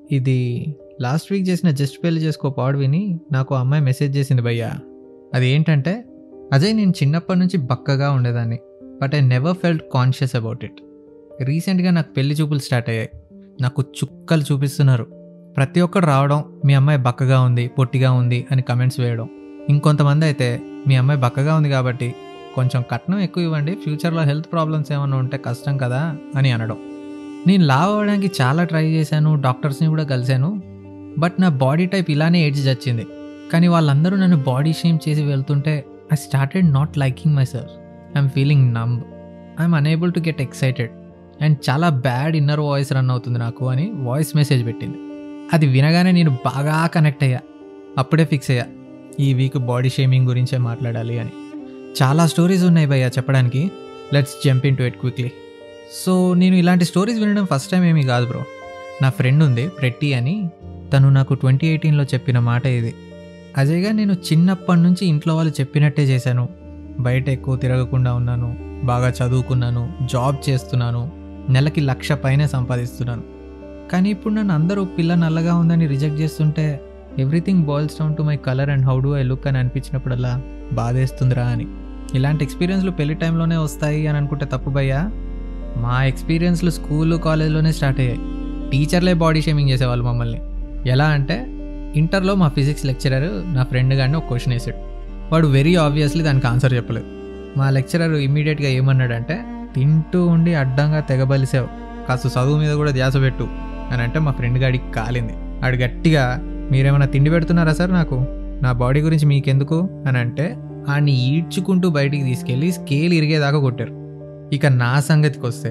ఇది last week చేసిన just పెళ్లి చేసుకో పాడు విని నాకు ఆ అమ్మాయి మెసేజ్ చేసింది భయ్యా అది ఏంటంటే అజయ్ నేను చిన్నప్పటి నుంచి బక్కగా ఉండేదాన్ని but I never felt conscious about it రీసెంట్గా నాకు పెళ్లి చూపులు స్టార్ట్ అయ్యాయి నాకు చుక్కలు చూపిస్తున్నారు ప్రతి ఒక్కరు రావడం మీ అమ్మాయి బక్కగా ఉంది పొట్టిగా ఉంది అని కమెంట్స్ వేయడం ఇంకొంతమంది అయితే మీ అమ్మాయి బక్కగా ఉంది కాబట్టి కొంచెం కట్నం ఎక్కువ ఇవ్వండి ఫ్యూచర్లో హెల్త్ ప్రాబ్లమ్స్ ఏమైనా ఉంటే కష్టం కదా అని అనడం నేను లావ్ అవ్వడానికి చాలా ట్రై చేశాను డాక్టర్స్ని కూడా కలిశాను బట్ నా బాడీ టైప్ ఇలానే ఏడ్చి వచ్చింది కానీ వాళ్ళందరూ నన్ను బాడీ షేమ్ చేసి వెళ్తుంటే I started not liking myself I'm feeling numb I'm unable to get excited and చాలా బ్యాడ్ ఇన్నర్ వాయిస్ రన్ అవుతుంది నాకు అని వాయిస్ మెసేజ్ పెట్టింది అది వినగానే నేను బాగా కనెక్ట్ అయ్యా అప్పుడే ఫిక్స్ అయ్యా ఈ వీక్ బాడీ షేమింగ్ గురించే మాట్లాడాలి అని చాలా స్టోరీస్ ఉన్నాయి భయ్యా చెప్పడానికి let's jump into it quickly so నేను ఇలాంటి స్టోరీస్ వినడం ఫస్ట్ టైం ఏమీ కాదు బ్రో నా ఫ్రెండ్ ఉంది ప్రెట్టి అని తను నాకు ట్వంటీ ఎయిటీన్లో చెప్పిన మాట ఇది అజయ్గా నేను చిన్నప్పటి నుంచి ఇంట్లో వాళ్ళు చెప్పినట్టే చేశాను బయట ఎక్కువ తిరగకుండా ఉన్నాను బాగా చదువుకున్నాను జాబ్ చేస్తున్నాను నెలకి లక్ష పైనే సంపాదిస్తున్నాను కానీ ఇప్పుడు నన్ను అందరూ పిల్ల నల్లగా ఉందని రిజెక్ట్ చేస్తుంటే everything boils down to my colour and how do I look అని అనిపించినప్పుడల్లా బాధేస్తుందిరా అని ఇలాంటి ఎక్స్పీరియన్స్లు పెళ్లి టైంలోనే వస్తాయి అని అనుకుంటే తప్పు భయ్యా మా ఎక్స్పీరియన్స్లు స్కూల్ కాలేజ్లోనే స్టార్ట్ అయ్యాయి టీచర్లే బాడీ షేమింగ్ చేసేవాళ్ళు మమ్మల్ని ఎలా అంటే ఇంటర్లో మా ఫిజిక్స్ లెక్చరర్ నా ఫ్రెండ్ గారిని ఒక క్వశ్చన్ వేసాడు వాడు వెరీ ఆబ్వియస్లీ దానికి ఆన్సర్ చెప్పలేదు మా లెక్చరర్ ఇమ్మీడియట్గా ఏమన్నాడంటే తింటూ ఉండి అడ్డంగా తెగబలిసావు కాస్త చదువు మీద కూడా ధ్యాస పెట్టు అని అంటే మా ఫ్రెండ్ గాడికి కాలింది ఆడు గట్టిగా మీరేమైనా తిండి పెడుతున్నారా సార్ నాకు నా బాడీ గురించి మీకెందుకు అని అంటే ఆడిని ఈడ్చుకుంటూ బయటికి తీసుకెళ్ళి స్కేల్ ఇరిగేదాకా కొట్టారు ఇక నా సంగతికి వస్తే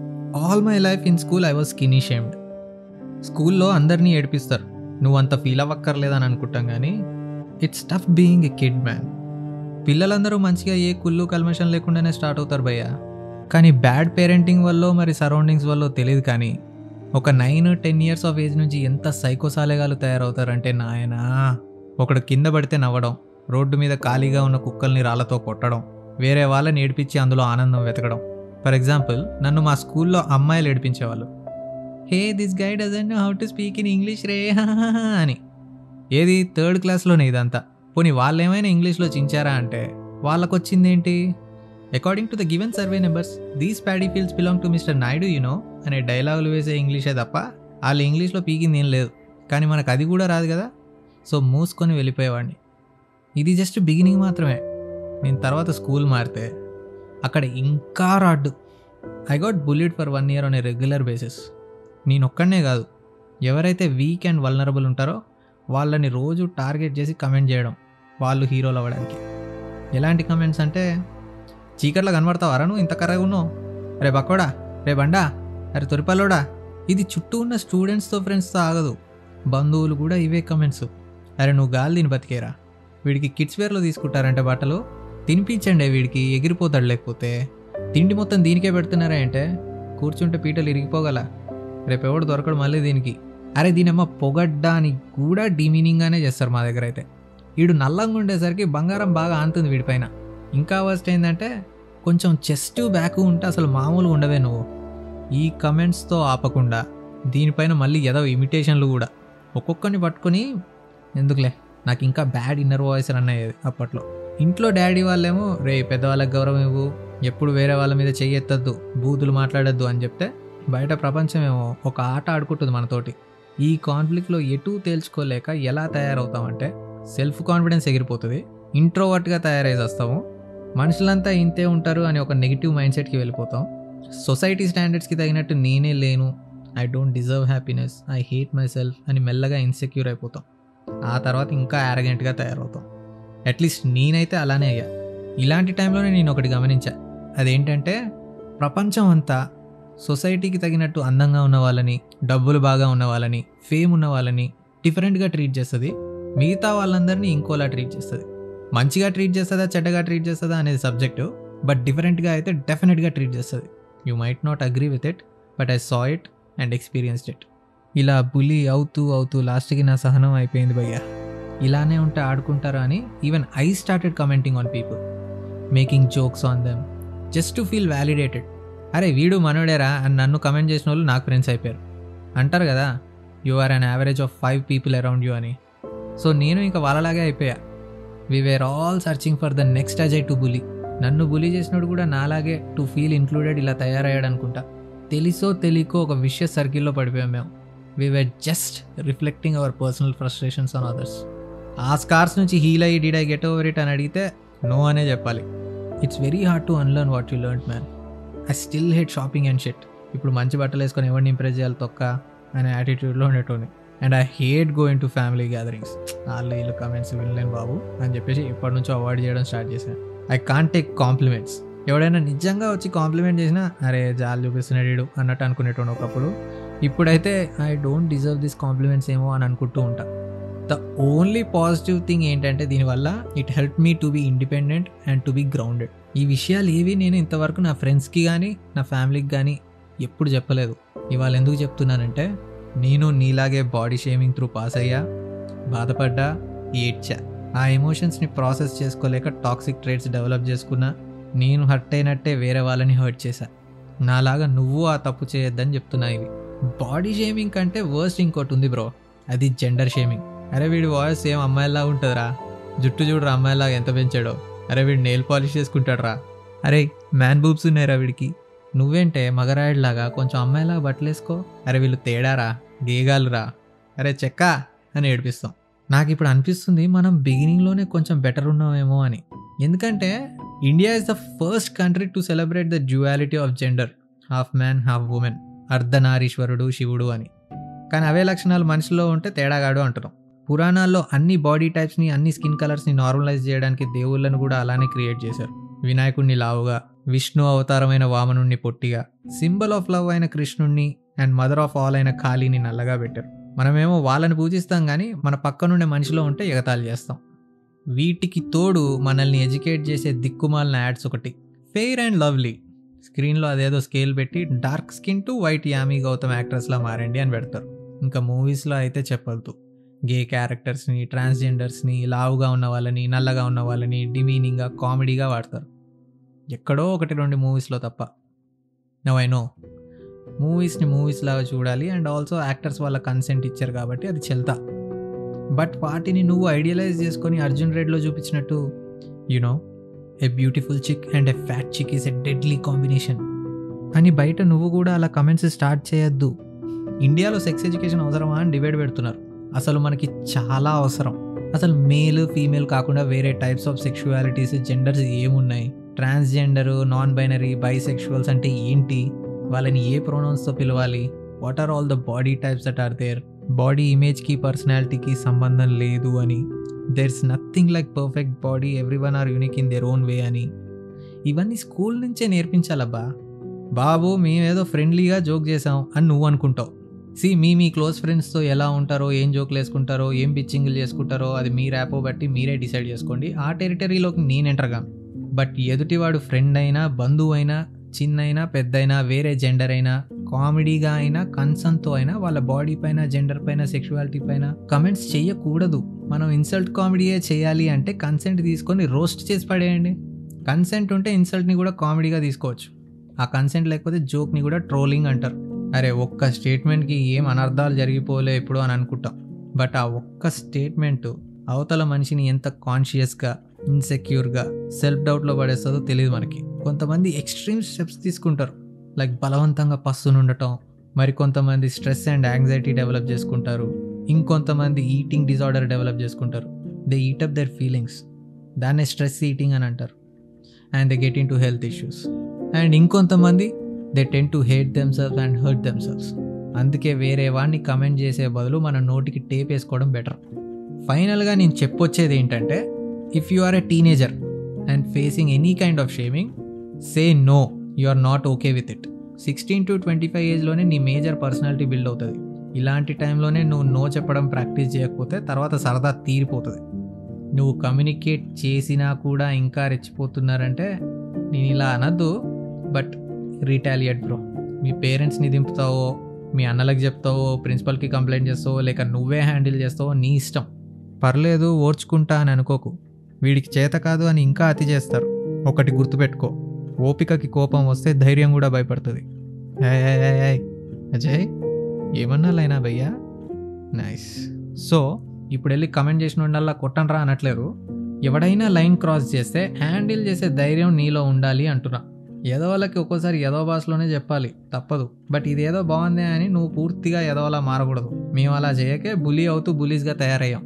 all my life in school I was skinny shamed స్కూల్లో అందరినీ ఏడిపిస్తారు నువ్వు అంత ఫీల్ అవ్వక్కర్లేదని అనుకుంటాం కానీ it's tough being a kid man పిల్లలందరూ మంచిగా ఏ కుళ్ళు కల్మషం లేకుండానే స్టార్ట్ అవుతారు భయ్య కానీ బ్యాడ్ పేరెంటింగ్ వల్ల మరి సరౌండింగ్స్ వల్ల తెలియదు కానీ ఒక nine ten years of age నుంచి ఎంత సైకోసాలేగాలు తయారవుతారంటే నాయనా ఒకడు కింద పడితే నవ్వడం రోడ్డు మీద ఖాళీగా ఉన్న కుక్కల్ని రాళ్లతో కొట్టడం వేరే వాళ్ళని ఏడిపించి అందులో ఆనందం వెతకడం ఫర్ ఎగ్జాంపుల్ నన్ను మా స్కూల్లో అమ్మాయిలు ఏడిపించేవాళ్ళు hey this guy doesn't how to speak in English రే అని ఏది థర్డ్ క్లాస్లోనే ఇదంతా పోనీ వాళ్ళు ఏమైనా ఇంగ్లీష్లో చించారా అంటే వాళ్ళకు వచ్చిందేంటి according to the given survey numbers these paddy fields belong to mister Naidu you know డైలాగులు వేసే ఇంగ్లీషే తప్ప వాళ్ళు ఇంగ్లీష్లో పీకింది ఏం లేదు కానీ మనకు అది కూడా రాదు కదా సో మూసుకొని వెళ్ళిపోయేవాడిని ఇది జస్ట్ బిగినింగ్ మాత్రమే నేను తర్వాత స్కూల్ మారితే అక్కడ ఇంకా రాడ్డు I got bullied for one year on a regular basis నేను ఒక్కడనే కాదు ఎవరైతే వీక్ అండ్ వల్నరబుల్ ఉంటారో వాళ్ళని రోజు టార్గెట్ చేసి కమెంట్ చేయడం వాళ్ళు హీరోలు అవ్వడానికి ఎలాంటి కమెంట్స్ అంటే చీకట్లో కనబడతావారా నువ్వు ఇంత కర్రగా ఉన్నావు రే బక్కోడా రే బండా అరే తొరిపల్లోడా ఇది చుట్టూ ఉన్న స్టూడెంట్స్తో ఫ్రెండ్స్తో ఆగదు బంధువులు కూడా ఇవే కమెంట్స్ అరే నువ్వు గాలి దీని బతికేరా వీడికి కిడ్స్ వేర్లో తీసుకుంటారంటే బట్టలు తినిపించండి వీడికి ఎగిరిపోతాడు లేకపోతే తిండి మొత్తం దీనికే పెడుతున్నారా అంటే కూర్చుంటే పీటలు ఇరిగిపోగల రేపు ఎవడు దొరకడు మళ్ళీ దీనికి అరే దీనమ్మ పొగడ్డా అని కూడా డిమీనింగ్గానే చేస్తారు మా దగ్గర అయితే వీడు నల్లంగా ఉండేసరికి బంగారం బాగా ఆనుతుంది వీడిపైన ఇంకా వర్స్ట్ ఏంటంటే కొంచెం చెస్ట్ బ్యాక్ ఉంటే అసలు మామూలుగా ఉండవే నువ్వు ఈ కమెంట్స్తో ఆపకుండా దీనిపైన మళ్ళీ ఏదో ఇమిటేషన్లు కూడా ఒక్కొక్కరిని పట్టుకొని ఎందుకులే నాకు ఇంకా బ్యాడ్ ఇన్నర్ వాయిస్ రన్ అయ్యేది అప్పట్లో ఇంట్లో డాడీ వాళ్ళేమో రే పెద్దవాళ్ళకి గౌరవం ఇవ్వు ఎప్పుడు వేరే వాళ్ళ మీద చెయ్యెత్తద్దు బూతులు మాట్లాడద్దు అని చెప్తే బయట ప్రపంచమేమో ఒక ఆట ఆడుకుంటుంది మనతోటి ఈ కాన్ఫ్లిక్ట్లో ఎటూ తేల్చుకోలేక ఎలా తయారవుతామంటే సెల్ఫ్ కాన్ఫిడెన్స్ ఎగిరిపోతుంది ఇంట్రోవర్ట్గా తయారై వస్తాము మనుషులంతా ఇంతే ఉంటారు అని ఒక నెగిటివ్ మైండ్ సెట్కి వెళ్ళిపోతాం సొసైటీ స్టాండర్డ్స్కి తగినట్టు నేనే లేను I don't deserve happiness I hate myself అని మెల్లగా ఇన్సెక్యూర్ అయిపోతాం ఆ తర్వాత ఇంకా యారగెంట్గా తయారవుతాం అట్లీస్ట్ నేనైతే అలానే అయ్యా ఇలాంటి టైంలోనే నేను ఒకటి గమనించా అదేంటంటే ప్రపంచం అంతా సొసైటీకి తగినట్టు అందంగా ఉన్న వాళ్ళని డబ్బులు బాగా ఉన్న వాళ్ళని ఫేమ్ ఉన్న వాళ్ళని డిఫరెంట్గా ట్రీట్ చేస్తుంది మిగతా వాళ్ళందరినీ ఇంకోలా ట్రీట్ చేస్తుంది మంచిగా ట్రీట్ చేస్తుందా చెడ్డగా ట్రీట్ చేస్తుందా అనేది సబ్జెక్టు బట్ డిఫరెంట్గా అయితే డెఫినెట్గా ట్రీట్ చేస్తుంది you might not agree with it but I saw it and experienced it ఇలా బులి అవుతూ అవుతూ లాస్ట్కి నా సహనం అయిపోయింది భయ్యా ఇలానే ఉంటే ఆడుకుంటారా అని even I started commenting on people making jokes on them just to feel validated అరే వీడు మనోడేరా అని నన్ను కమెంట్ చేసిన వాళ్ళు నాకు ఫ్రెండ్స్ అయిపోయారు అంటారు కదా you are an average of five people around you అని సో నేను ఇంకా వాళ్ళలాగే అయిపోయా we were all searching for the next Ajay to bully నన్ను బులీ చేసినోడు కూడా నాలాగే టు ఫీల్ ఇంక్లూడెడ్ ఇలా తయారయ్యాడు అనుకుంటా తెలిసో తెలియకో ఒక విషయ సర్కిల్లో పడిపోయాం మేము we were just reflecting our personal frustrations on others ఆ స్కార్స్ నుంచి హీల్ అయ్యి did I get over it అని అడిగితే నో అనే చెప్పాలి it's very hard to unlearn what you learn man I still had shopping and shit ఇప్పుడు మంచి బట్టలు వేసుకొని ఎవరిని ఇంప్రెస్ చేయాలి తొక్క అనే యాటిట్యూడ్లో ఉండేటోని and I hate going to family gatherings వాళ్ళు వీళ్ళు కమెంట్స్ వినలేను బాబు అని చెప్పేసి ఇప్పటి నుంచో అవాయిడ్ చేయడం స్టార్ట్ చేశాను ఐ కాంట్ టేక్ కాంప్లిమెంట్స్ ఎవడైనా నిజంగా వచ్చి కాంప్లిమెంట్ చేసినా అరే జాలు చూపిస్తున్నాడు వీడు అన్నట్టు అనుకునేటోడు ఒకప్పుడు ఇప్పుడైతే I don't deserve this compliments ఏమో అని అనుకుంటూ ఉంటా ద ఓన్లీ పాజిటివ్ థింగ్ ఏంటంటే దీనివల్ల it help me to be independent and to be grounded ఈ విషయాలు ఏవి నేను ఇంతవరకు నా ఫ్రెండ్స్కి కానీ నా ఫ్యామిలీకి కానీ ఎప్పుడు చెప్పలేదు ఇవాళ ఎందుకు చెప్తున్నానంటే నేను నీలాగే బాడీ షేమింగ్ త్రూ పాస్ అయ్యా బాధపడ్డా ఏడ్చా ఆ ఎమోషన్స్ని ప్రాసెస్ చేసుకోలేక టాక్సిక్ ట్రేట్స్ డెవలప్ చేసుకున్నా నేను హర్ట్ అయినట్టే వేరే వాళ్ళని హర్ట్ చేశా నాలాగా నువ్వు ఆ తప్పు చేయొద్దని చెప్తున్నా ఇవి బాడీ షేమింగ్ కంటే వర్స్ట్ ఇంకోటి ఉంది బ్రో అది జెండర్ షేమింగ్ అరే వీడి వాయిస్ ఏం అమ్మాయిలా ఉంటుందిరా జుట్టు చూడరా అమ్మాయిలాగా ఎంత పెంచాడో అరే వీడు నెయిల్ పాలిష్ చేసుకుంటాడ్రా అరే మ్యాన్ బూబ్స్ ఉన్నాయిరా వీడికి నువ్వేంటే మగరాయుడిలాగా కొంచెం అమ్మాయిలాగా బట్టలు వేసుకో అరే వీళ్ళు తేడారా గేగాలురా అరే చెక్క అని ఏడిపిస్తాం నాకు ఇప్పుడు అనిపిస్తుంది మనం బిగినింగ్లోనే కొంచెం బెటర్ ఉన్నామేమో అని ఎందుకంటే India is the first country to celebrate the duality of gender half man half woman అర్ధనారీశ్వరుడు శివుడు అని కానీ అవే లక్షణాలు మనిషిలో ఉంటే తేడాగాడు అంటున్నాం పురాణాల్లో అన్ని బాడీ టైప్స్ని అన్ని స్కిన్ కలర్స్ని నార్మలైజ్ చేయడానికి దేవుళ్ళను కూడా అలానే క్రియేట్ చేశారు వినాయకుడిని లావుగా విష్ణు అవతారమైన వామనుణ్ణి పొట్టిగా సింబల్ ఆఫ్ లవ్ అయిన కృష్ణుణ్ణి అండ్ మదర్ ఆఫ్ ఆల్ అయిన కాళీని నల్లగా పెట్టారు మనమేమో వాళ్ళని పూజిస్తాం కానీ మన పక్కనుండే మనిషిలో ఉంటే ఎగతాళి చేస్తాం వీటికి తోడు మనల్ని ఎడ్యుకేట్ చేసే దిక్కుమాలిన యాడ్స్ ఒకటి ఫెయిర్ అండ్ లవ్లీ స్క్రీన్లో అదేదో స్కేల్ పెట్టి dark skin to white Yami Gautam యాక్ట్రెస్లా మారండి అని పెడతారు ఇంకా మూవీస్లో అయితే చెప్పొద్దు గే క్యారెక్టర్స్ని ట్రాన్స్జెండర్స్ని లావుగా ఉన్న వాళ్ళని నల్లగా ఉన్న వాళ్ళని డిమీనింగ్గా కామెడీగా వాడతారు ఎక్కడో ఒకటి రెండు మూవీస్లో తప్ప నవ్ ఐ నో మూవీస్ని మూవీస్ లాగా చూడాలి అండ్ ఆల్సో యాక్టర్స్ వాళ్ళ కన్సెంట్ ఇచ్చారు కాబట్టి అది చెల్తా బట్ వాటిని నువ్వు ఐడియలైజ్ చేసుకొని అర్జున్ రెడ్లో చూపించినట్టు you know a beautiful chick and a fat chick is a deadly combination అని బయట నువ్వు కూడా అలా కమెంట్స్ స్టార్ట్ చేయొద్దు ఇండియాలో సెక్స్ ఎడ్యుకేషన్ అవసరమా అని డిబేట్ పెడుతున్నారు అసలు మనకి చాలా అవసరం అసలు మేల్ ఫీమేల్ కాకుండా వేరే టైప్స్ ఆఫ్ సెక్షువాలిటీస్ జెండర్స్ ఏమున్నాయి ట్రాన్స్జెండర్ నాన్ బైనరీ బైసెక్షువల్స్ అంటే ఏంటి వాళ్ళని ఏ ప్రొనౌన్స్తో పిలవాలి what are all the body types that are there body ఇమేజ్కి పర్సనాలిటీకి సంబంధం లేదు అని there is nothing like perfect body everyone are unique in their own way అని ఇవన్నీ స్కూల్ నుంచే నేర్పించాలబ్బా బాబు మేమేదో ఫ్రెండ్లీగా జోక్ చేసాం అని నువ్వు అనుకుంటావు సి మీ మీ క్లోజ్ ఫ్రెండ్స్తో ఎలా ఉంటారో ఏం జోకులు వేసుకుంటారో ఏం పిచ్చింగ్లు చేసుకుంటారో అది మీ ర్యాపో బట్టి మీరే డిసైడ్ చేసుకోండి ఆ టెరిటరీలోకి నేను ఎంటర్గా బట్ ఎదుటివాడు ఫ్రెండ్ అయినా బంధువు అయినా చిన్నైనా పెద్దయినా వేరే జెండర్ అయినా కామెడీగా అయినా కన్సర్న్తో అయినా వాళ్ళ బాడీ పైన జెండర్ పైన సెక్షువాలిటీ పైన కమెంట్స్ చేయకూడదు మనం ఇన్సల్ట్ కామెడీయే చేయాలి అంటే కన్సెంట్ తీసుకొని రోస్ట్ చేసి పడేయండి కన్సెంట్ ఉంటే ఇన్సల్ట్ని కూడా కామెడీగా తీసుకోవచ్చు ఆ కన్సెంట్ లేకపోతే జోక్ని కూడా ట్రోలింగ్ అంటారు అరే ఒక్క స్టేట్మెంట్కి ఏం అనర్థాలు జరిగిపోలే ఇప్పుడు అని అనుకుంటాం బట్ ఆ ఒక్క స్టేట్మెంట్ అవతల మనిషిని ఎంత కాన్షియస్గా ఇన్సెక్యూర్గా సెల్ఫ్ డౌట్లో పడేస్తుందో తెలియదు మనకి కొంతమంది ఎక్స్ట్రీమ్ స్టెప్స్ తీసుకుంటారు లైక్ బలవంతంగా పస్సును ఉండటం మరి కొంతమంది స్ట్రెస్ అండ్ యాంగ్జైటీ డెవలప్ చేసుకుంటారు ఇంకొంతమంది ఈటింగ్ డిజార్డర్ డెవలప్ చేసుకుంటారు they eat up their feelings దాన్నే స్ట్రెస్ ఈటింగ్ అని అంటారు and they get into health issues and ఇంకొంతమంది they tend to hate themselves and hurt themselves అందుకే వేరే వాడిని కమెంట్ చేసే బదులు మన నోటికి టేప్ వేసుకోవడం బెటర్ ఫైనల్గా నేను చెప్పొచ్చేది ఏంటంటే if you are a teenager and facing any kind of shaming say no you are not okay with it sixteen to twenty five ఏజ్లోనే నీ మేజర్ పర్సనాలిటీ బిల్డ్ అవుతుంది ఇలాంటి టైంలోనే నువ్వు నో చెప్పడం ప్రాక్టీస్ చేయకపోతే తర్వాత సరదా తీరిపోతుంది నువ్వు కమ్యూనికేట్ చేసినా కూడా ఇంకా రెచ్చిపోతున్నారంటే నేను ఇలా అనద్దు బట్ రీటాలియేట్ బ్రో మీ పేరెంట్స్ని దింపుతావో మీ అన్నలకు చెప్తావో ప్రిన్సిపల్కి కంప్లైంట్ చేస్తావో లేక నువ్వే హ్యాండిల్ చేస్తావో నీ ఇష్టం పర్లేదు ఓర్చుకుంటా అని అనుకోకు వీడికి చేత కాదు అని ఇంకా అతి చేస్తారు ఒకటి గుర్తుపెట్టుకో ఓపికకి కోపం వస్తే ధైర్యం కూడా భయపడుతుంది ఏయ్, ఏయ్, ఏయ్, ఏయ్. అజయ్ ఏమన్నా లైనా భయ్యా నైస్ సో ఇప్పుడు వెళ్ళి కమెంట్ చేసిన ఉండల్లా కొట్టనరా అనట్లేరు ఎవడైనా లైన్ క్రాస్ చేస్తే హ్యాండిల్ చేసే ధైర్యం నీలో ఉండాలి అంటున్నా ఏదో వాళ్ళకి ఒక్కోసారి ఏదో భాషలోనే చెప్పాలి తప్పదు బట్ ఇదేదో బాగుంది అని నువ్వు పూర్తిగా ఏదోలా మారకూడదు మేము అలా చేయకే బులీ అవుతూ బులీస్గా తయారయ్యాం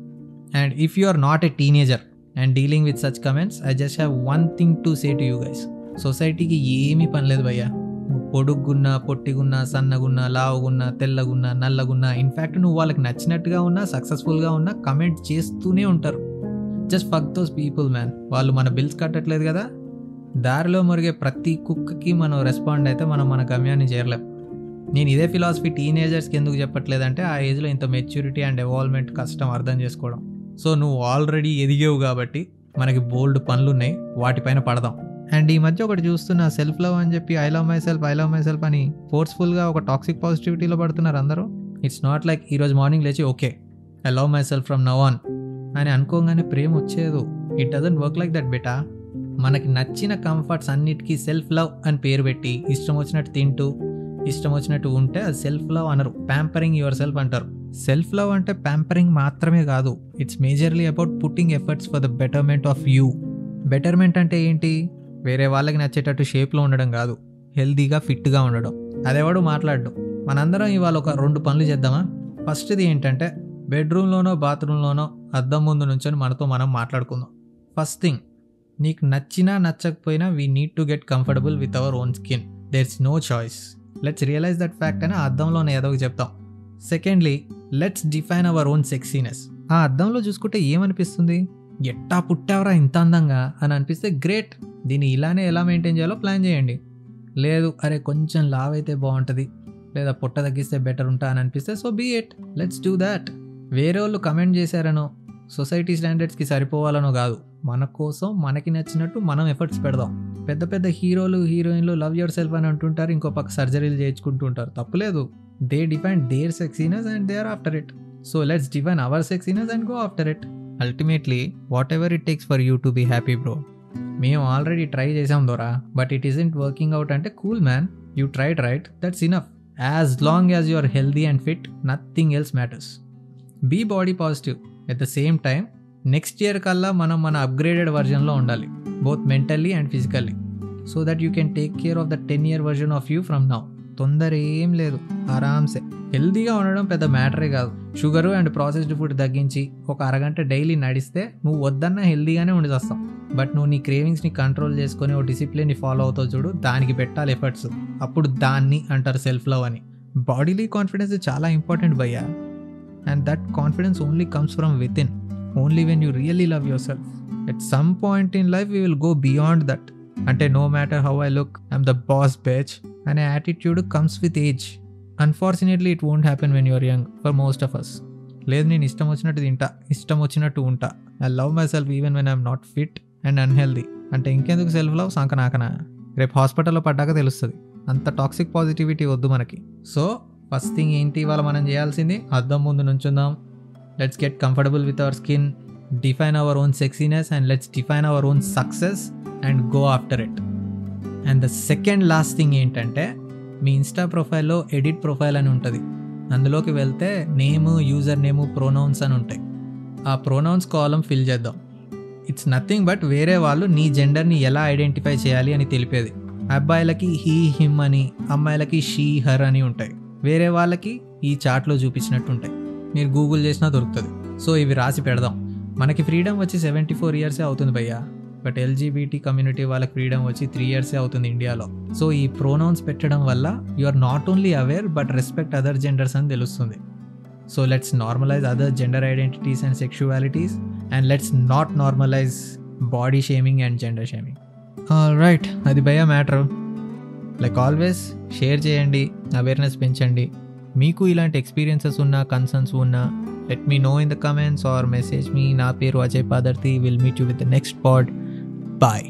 and if you are not a teenager and dealing with such comments I just have one thing to say to you guys సొసైటీకి ఏమీ పని లేదు భయ్యా నువ్వు పొడుగున్నా పొట్టిగున్నా సన్నగున్నా లావుగున్నా తెల్లగున్నా నల్లగున్నా ఇన్ఫ్యాక్ట్ నువ్వు వాళ్ళకి నచ్చినట్టుగా ఉన్నా సక్సెస్ఫుల్గా ఉన్నా కమెంట్ చేస్తూనే ఉంటారు just fuck those people man వాళ్ళు మన బిల్స్ కట్టట్లేదు కదా దారిలో మురిగే ప్రతి కుక్కకి మనం రెస్పాండ్ అయితే మనం మన గమ్యాన్ని చేరలేం నేను ఇదే ఫిలాసఫీ టీనేజర్స్కి ఎందుకు చెప్పట్లేదంటే ఆ ఏజ్లో ఇంత మెచ్యూరిటీ అండ్ ఎవాల్వ్మెంట్ కష్టం అర్థం చేసుకోవడం సో నువ్వు ఆల్రెడీ ఎదిగేవు కాబట్టి మనకి బోల్డ్ పనులు ఉన్నాయి వాటిపైన పడదాం అండ్ ఈ మధ్య ఒకటి చూస్తున్నా సెల్ఫ్ లవ్ అని చెప్పి I love myself I love myself అని ఫోర్స్ఫుల్గా ఒక టాక్సిక్ పాజిటివిటీలో పడుతున్నారు అందరూ ఇట్స్ నాట్ లైక్ ఈరోజు మార్నింగ్ లేచి okay I love myself from now on అని అనుకోగానే ప్రేమ వచ్చేదు it doesn't work like that బెటా మనకి నచ్చిన కంఫర్ట్స్ అన్నిటికీ సెల్ఫ్ లవ్ అని పేరు పెట్టి ఇష్టం వచ్చినట్టు తింటూ ఇష్టం వచ్చినట్టు ఉంటే అది సెల్ఫ్ లవ్ అనరు ప్యాంపరింగ్ యువర్ సెల్ఫ్ అంటారు సెల్ఫ్ లవ్ అంటే ప్యాంపరింగ్ మాత్రమే కాదు it's majorly about putting efforts for the betterment of you betterment అంటే ఏంటి వేరే వాళ్ళకి నచ్చేటట్టు షేప్లో ఉండడం కాదు హెల్తీగా ఫిట్గా ఉండడం అదెవడు మాట్లాడడం మనందరం ఇవాళ ఒక రెండు పనులు చేద్దామా ఫస్ట్ది ఏంటంటే బెడ్రూమ్లోనో బాత్రూంలోనో అద్దం ముందు నుంచొని మనతో మనం మాట్లాడుకుందాం ఫస్ట్ థింగ్ నీకు నచ్చినా నచ్చకపోయినా we need to get comfortable with our own skin there's no choice let's realize that fact అని ఆ అద్దంలోనే ఏదో ఒకటి చెప్తాం secondly let's define our own sexiness ఆ అద్దంలో చూసుకుంటే ఏమనిపిస్తుంది ఎట్టా పుట్టావరా ఇంత అందంగా అని అనిపిస్తే గ్రేట్ దీన్ని ఇలానే ఎలా మెయింటైన్ చేయాలో ప్లాన్ చేయండి లేదు అరే కొంచెం లావ్ అయితే బాగుంటుంది లేదా పొట్ట తగ్గిస్తే బెటర్ ఉంటా అని అనిపిస్తే so be it let's do that వేరే వాళ్ళు కమెంట్ చేశారనో సొసైటీ స్టాండర్డ్స్కి సరిపోవాలనో కాదు మన కోసం మనకి నచ్చినట్టు మనం ఎఫర్ట్స్ పెడదాం పెద్ద పెద్ద హీరోలు హీరోయిన్లు లవ్ యువర్ సెల్ఫ్ అని అంటుంటారు ఇంకో పక్క సర్జరీలు చేయించుకుంటుంటారు తప్పులేదు they define their sexiness and they are after it so let's define our sexiness and go after it ultimately whatever it takes for you to be happy bro మేము already try చేసాం దొరా but it isn't working out అంటే cool man you tried right that's enough as long as you are healthy and fit nothing else matters be body positive at the same time next year కల్లా మనం మన upgraded వర్జన్లో ఉండాలి both mentally and physically so that you can take care of the ten year version of you from now తొందర ఏం లేదు ఆరామ్సే హెల్తీగా ఉండడం పెద్ద మ్యాటరే కాదు షుగరు అండ్ ప్రాసెస్డ్ ఫుడ్ తగ్గించి ఒక అరగంట డైలీ నడిస్తే నువ్వు వద్దన్నా హెల్తీగానే ఉండి వస్తావు బట్ నువ్వు నీ క్రేవింగ్స్ని కంట్రోల్ చేసుకొని ఓ డిసిప్లిన్ని ఫాలో అవుతావు చూడు దానికి పెట్టాలి ఎఫర్ట్స్ అప్పుడు దాన్ని అంటారు సెల్ఫ్ లవ్ అని బాడీలీ కాన్ఫిడెన్స్ చాలా ఇంపార్టెంట్ భయ్యా and that confidence only comes from within only when you really love yourself at some point in life you will go beyond that అంటే no matter how I look I'm the boss bitch అనే attitude comes with age unfortunately it won't happen when you're young for most of us లేదు నేను ఇష్టం వచ్చినట్టు తింటా ఇష్టం వచ్చినట్టు ఉంటా I love myself even when I'm not fit and unhealthy అంటే ఇంకెందుకు సెల్ఫ్ లవ్ సంకనాకన రేపు హాస్పిటల్లో పడ్డాక తెలుస్తుంది అంత టాక్సిక్ పాజిటివిటీ వద్దు మనకి సో ఫస్ట్ థింగ్ ఏంటి ఇవాళ మనం చేయాల్సింది అద్దం ముందు నుంచుందాం let's get comfortable with our skin define our own sexiness and let's define our own success and go after it and the second last thing ఏంటంటే మీ ఇన్స్టా ప్రొఫైల్లో ఎడిట్ ప్రొఫైల్ అని ఉంటుంది అందులోకి వెళ్తే నేము యూజర్ నేము ప్రోనౌన్స్ అని ఉంటాయి ఆ ప్రోనౌన్స్ కాలం ఫిల్ చేద్దాం ఇట్స్ నథింగ్ బట్ వేరే వాళ్ళు నీ జెండర్ని ఎలా ఐడెంటిఫై చేయాలి అని తెలిపేది అబ్బాయిలకి హీ హిమ్ అని అమ్మాయిలకి షీ హర్ అని ఉంటాయి వేరే వాళ్ళకి ఈ చార్ట్లో చూపించినట్టు ఉంటాయి మీరు గూగుల్ చేసినా దొరుకుతుంది సో ఇవి రాసి పెడదాం మనకి ఫ్రీడమ్ వచ్చి సెవెంటీ ఫోర్ ఇయర్సే అవుతుంది భయ్యా బట్ ఎల్జీబీటీ కమ్యూనిటీ వాళ్ళకి ఫ్రీడమ్ వచ్చి త్రీ ఇయర్సే అవుతుంది ఇండియాలో సో ఈ ప్రోనౌన్స్ పెట్టడం వల్ల you are not only aware but respect other genders అని తెలుస్తుంది so let's normalize other gender identities and sexualities and let's not normalize body shaming and gender shaming right అది భయ మ్యాటర్ లైక్ ఆల్వేస్ షేర్ చేయండి awareness పెంచండి మీకు ఇలాంటి experiences ఉన్నా concerns ఉన్నా let me know in the comments or message మీ నా పేరు Ajay Padarthi will meet you with the next pod bye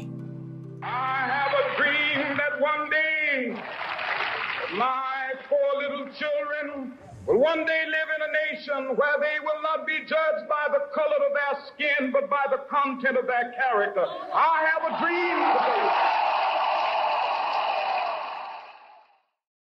I have a dream that one day my four little children will one day live in a nation where they will not be judged by the color of their skin, but by the content of their character. I have a dream today.